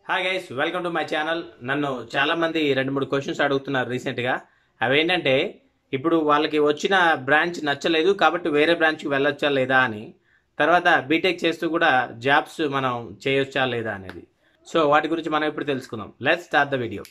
hi guys welcome to my channel నన్ను చాలా మంది రెండు మూడు క్వశ్చన్స్ అడుగుతున్నారు రీసెంట్ గా అవేంటంటే ఇప్పుడు వాళ్ళకి వచ్చిన బ్రాంచ్ నచ్చలేదు కాబట్టి వేరే బ్రాంచ్కి వెళ్ళొచ్చా లేదా అని తర్వాత బీటెక్ చేస్తూ కూడా జాబ్స్ మనం చేయొచ్చా లేదా అనేది సో వాటి గురించి మనం ఇప్పుడు తెలుసుకుందాం let's start the video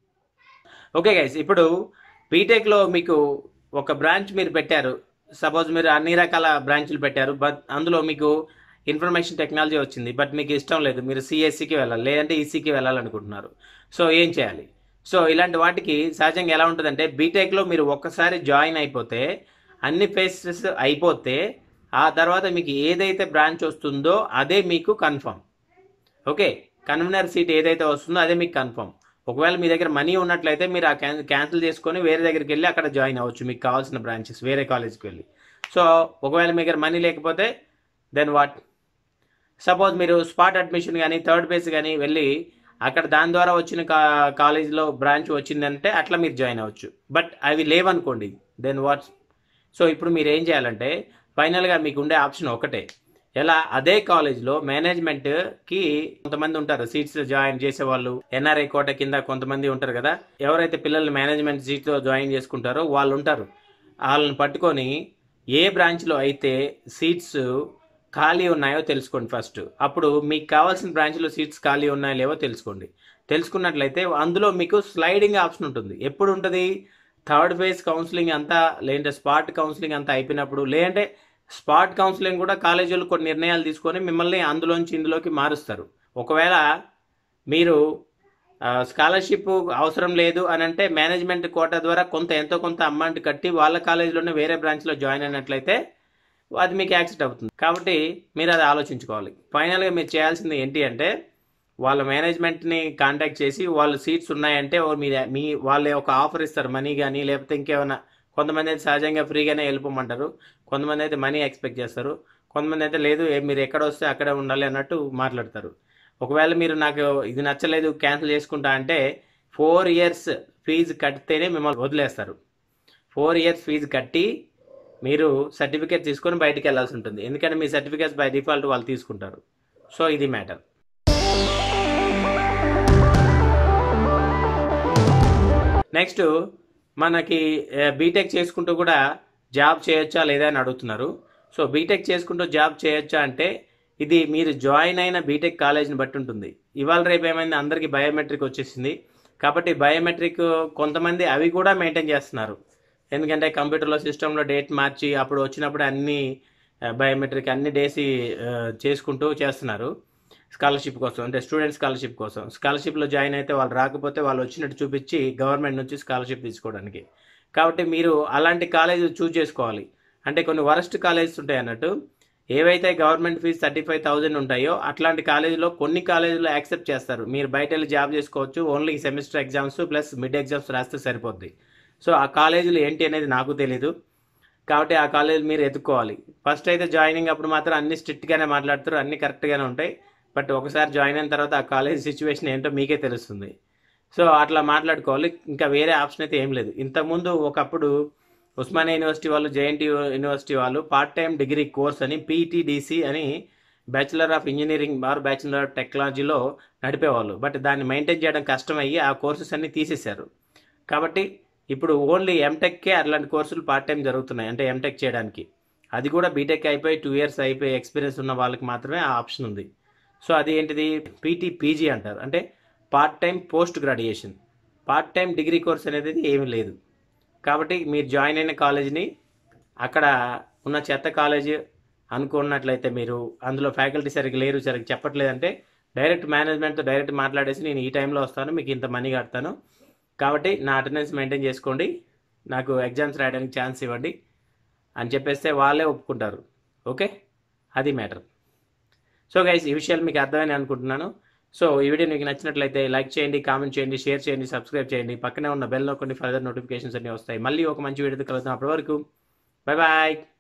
okay guys ఇప్పుడు బీటెక్లో మీకు ఒక బ్రాంచ్ మీరు పెట్టారు సపోజ్ మీరు అన్ని రకాల బ్రాంచ్లు పెట్టారు బట్ అందులో మీకు ఇన్ఫర్మేషన్ టెక్నాలజీ వచ్చింది బట్ మీకు ఇష్టం లేదు మీరు సిఎస్సికి వెళ్ళాలి లేదంటే ఈసీకి వెళ్ళాలనుకుంటున్నారు సో ఏం చేయాలి సో ఇలాంటి వాటికి సహజంగా ఎలా ఉంటుందంటే బీటెక్లో మీరు ఒక్కసారి జాయిన్ అయిపోతే అన్ని ఫేసెస్ అయిపోతే ఆ తర్వాత మీకు ఏదైతే బ్రాంచ్ వస్తుందో అదే మీకు కన్ఫర్మ్ ఓకే కన్వీనర్ సీట్ ఏదైతే వస్తుందో అదే మీకు కన్ఫర్మ్ ఒకవేళ మీ దగ్గర మనీ ఉన్నట్లయితే మీరు ఆ క్యాన్ క్యాన్సిల్ చేసుకొని వేరే దగ్గరికి వెళ్ళి అక్కడ జాయిన్ అవ్వచ్చు మీకు కావాల్సిన బ్రాంచెస్ వేరే కాలేజ్కి వెళ్ళి సో ఒకవేళ మీ దగ్గర మనీ లేకపోతే దెన్ వాట్ సపోజ్ మీరు స్పాట్ అడ్మిషన్ కానీ థర్డ్ ఫేజ్ కానీ వెళ్ళి అక్కడ దాని ద్వారా వచ్చిన కా కాలేజీలో బ్రాంచ్ వచ్చిందంటే అట్లా మీరు జాయిన్ అవ్వచ్చు బట్ అవి లేవనుకోండి దెన్ వాట్ సో ఇప్పుడు మీరు ఏం చేయాలంటే ఫైనల్గా మీకు ఉండే ఆప్షన్ ఒకటే ఎలా అదే కాలేజ్లో మేనేజ్మెంట్కి కొంతమంది ఉంటారు సీట్స్ జాయిన్ చేసే వాళ్ళు ఎన్ఆర్ఐ కోట కింద కొంతమంది ఉంటారు కదా ఎవరైతే పిల్లల్ని మేనేజ్మెంట్ సీట్లో జాయిన్ చేసుకుంటారో వాళ్ళు ఉంటారు వాళ్ళని పట్టుకొని ఏ బ్రాంచ్లో అయితే సీట్స్ ఖాళీ ఉన్నాయో తెలుసుకోండి ఫస్ట్ అప్పుడు మీకు కావాల్సిన బ్రాంచ్లో సీట్స్ ఖాళీ ఉన్నాయో లేవో తెలుసుకోండి తెలుసుకున్నట్లయితే అందులో మీకు స్లైడింగ్ ఆప్షన్ ఉంటుంది ఎప్పుడు ఉంటుంది థర్డ్ ఫేజ్ కౌన్సిలింగ్ అంతా లేదంటే స్పాట్ కౌన్సిలింగ్ అంతా అయిపోయినప్పుడు లేదంటే స్పాట్ కౌన్సిలింగ్ కూడా కాలేజీలు కొన్ని నిర్ణయాలు తీసుకొని మిమ్మల్ని అందులోంచి ఇందులోకి మారుస్తారు ఒకవేళ మీరు స్కాలర్షిప్ అవసరం లేదు అని అంటే మేనేజ్మెంట్ కోటా ద్వారా కొంత ఎంతో కొంత అమౌంట్ కట్టి వాళ్ళ కాలేజీలోనే వేరే బ్రాంచ్లో జాయిన్ అయినట్లయితే అది మీకు యాక్సెప్ట్ అవుతుంది కాబట్టి మీరు అది ఆలోచించుకోవాలి ఫైనల్గా మీరు చేయాల్సింది ఏంటి అంటే వాళ్ళ మేనేజ్మెంట్ని కాంటాక్ట్ చేసి వాళ్ళు సీట్స్ ఉన్నాయంటే మీ మీ వాళ్ళు ఒక ఆఫర్ ఇస్తారు మనీ కానీ లేకపోతే ఇంకేమైనా కొంతమంది అయితే సహజంగా ఫ్రీగానే వెళ్ళిపోమంటారు కొంతమంది అయితే మనీ ఎక్స్పెక్ట్ చేస్తారు కొంతమంది అయితే లేదు ఏ- మీరు ఎక్కడ వస్తే అక్కడే ఉండాలి అన్నట్టు మాట్లాడతారు ఒకవేళ మీరు నాకు ఇది నచ్చలేదు క్యాన్సిల్ చేసుకుంటా అంటే ఫోర్ ఇయర్స్ ఫీజు కడితేనే మిమ్మల్ని వదిలేస్తారు ఫోర్ ఇయర్స్ ఫీజు కట్టి మీరు సర్టిఫికేట్ తీసుకొని బయటికి వెళ్ళాల్సి ఉంటుంది ఎందుకంటే మీ సర్టిఫికేట్స్ బై డిఫాల్ట్ వాళ్ళు తీసుకుంటారు సో ఇది మ్యాటర్ నెక్స్ట్ మనకి బీటెక్ చేసుకుంటూ కూడా జాబ్ చేయొచ్చా లేదా అని అడుగుతున్నారు సో బీటెక్ చేసుకుంటూ జాబ్ చేయొచ్చా అంటే ఇది మీరు జాయిన్ అయిన బీటెక్ కాలేజ్ని బట్టి ఉంటుంది ఇవాళ రేపు ఏమైంది అందరికీ బయోమెట్రిక్ వచ్చేసింది కాబట్టి బయోమెట్రిక్ కొంతమంది అవి కూడా మెయింటైన్ చేస్తున్నారు ఎందుకంటే కంప్యూటర్లో సిస్టంలో డేట్ మార్చి అప్పుడు వచ్చినప్పుడు అన్ని బయోమెట్రిక్ అన్ని డేసి చేసుకుంటూ చేస్తున్నారు స్కాలర్షిప్ కోసం అంటే స్టూడెంట్ స్కాలర్షిప్ కోసం స్కాలర్షిప్లో జాయిన్ అయితే వాళ్ళు రాకపోతే వాళ్ళు వచ్చినట్టు చూపించి గవర్నమెంట్ నుంచి స్కాలర్షిప్ తీసుకోవడానికి కాబట్టి మీరు అలాంటి కాలేజ్ చూజ్ చేసుకోవాలి అంటే కొన్ని వరస్ట్ కాలేజెస్ ఉంటాయి అన్నట్టు ఏవైతే government fee thirty five thousand ఉంటాయో అట్లాంటి కాలేజీలో కొన్ని కాలేజీలో యాక్సెప్ట్ చేస్తారు మీరు బయట వెళ్ళి జాబ్ చేసుకోవచ్చు only semester exams plus mid exams రాస్తే సరిపోద్ది సో ఆ కాలేజీలు ఏంటి అనేది నాకు తెలీదు కాబట్టి ఆ కాలేజీలు మీరు ఎత్తుక్కోవాలి ఫస్ట్ అయితే జాయినింగ్ అప్పుడు మాత్రం అన్ని స్ట్రిక్ట్గానే మాట్లాడతారు అన్ని కరెక్ట్గానే ఉంటాయి బట్ ఒకసారి జాయిన్ అయిన తర్వాత ఆ కాలేజ్ సిచ్యువేషన్ ఏంటో మీకే తెలుస్తుంది సో అట్లా మాట్లాడుకోవాలి ఇంకా వేరే ఆప్షన్ అయితే ఏం లేదు ఇంతకుముందు ఒకప్పుడు ఉస్మానియా యూనివర్సిటీ వాళ్ళు జేఎన్టీ యూనివర్సిటీ వాళ్ళు పార్ట్ టైం డిగ్రీ కోర్స్ అని పీటీడీసీ అని bachelor of engineering or bachelor of టెక్నాలజీలో నడిపేవాళ్ళు బట్ దాన్ని మెయింటైన్ చేయడం కష్టమయ్యి ఆ కోర్సెస్ అన్ని తీసేశారు కాబట్టి ఇప్పుడు ఓన్లీ ఎంటెక్కే అట్లాంటి కోర్సులు పార్ట్ టైం జరుగుతున్నాయి అంటే ఎంటెక్ చేయడానికి అది కూడా బీటెక్ అయిపోయి టూ ఇయర్స్ అయిపోయి ఎక్స్పీరియన్స్ ఉన్న వాళ్ళకి మాత్రమే ఆ ఆప్షన్ ఉంది సో అది ఏంటిది పీటీ పీజీ అంటారు అంటే part time post graduation part time degree course అనేది ఏమీ లేదు కాబట్టి మీరు జాయిన్ అయిన కాలేజీని అక్కడ ఉన్న చెత్త కాలేజీ అనుకున్నట్లయితే మీరు అందులో ఫ్యాకల్టీ సరిగ్గా లేరు సరిగ్గా చెప్పట్లేదంటే డైరెక్ట్ మేనేజ్మెంట్తో డైరెక్ట్ మాట్లాడేసి నేను ఈ టైంలో వస్తాను మీకు ఇంత మనీ కడతాను కాబట్టి నా అటెండెన్స్ మెయింటైన్ చేసుకోండి నాకు ఎగ్జామ్స్ రాయడానికి ఛాన్స్ ఇవ్వండి అని చెప్పేస్తే వాళ్ళే ఒప్పుకుంటారు ఓకే అది మ్యాటర్ సో గైస్ ఈ విషయాలు మీకు అర్థమని అనుకుంటున్నాను సో ఈ వీడియో మీకు నచ్చినట్లయితే లైక్ చేయండి కామెంట్ చేయండి షేర్ చేయండి సబ్స్క్రైబ్ చేయండి పక్కనే ఉన్న బెల్ నొక్కండి ఫర్దర్ నోటిఫికేషన్స్ అన్ని వస్తాయి మళ్ళీ ఒక మంచి వీడియోతో కలుద్దాం అప్పటి వరకు బాయ్ బాయ్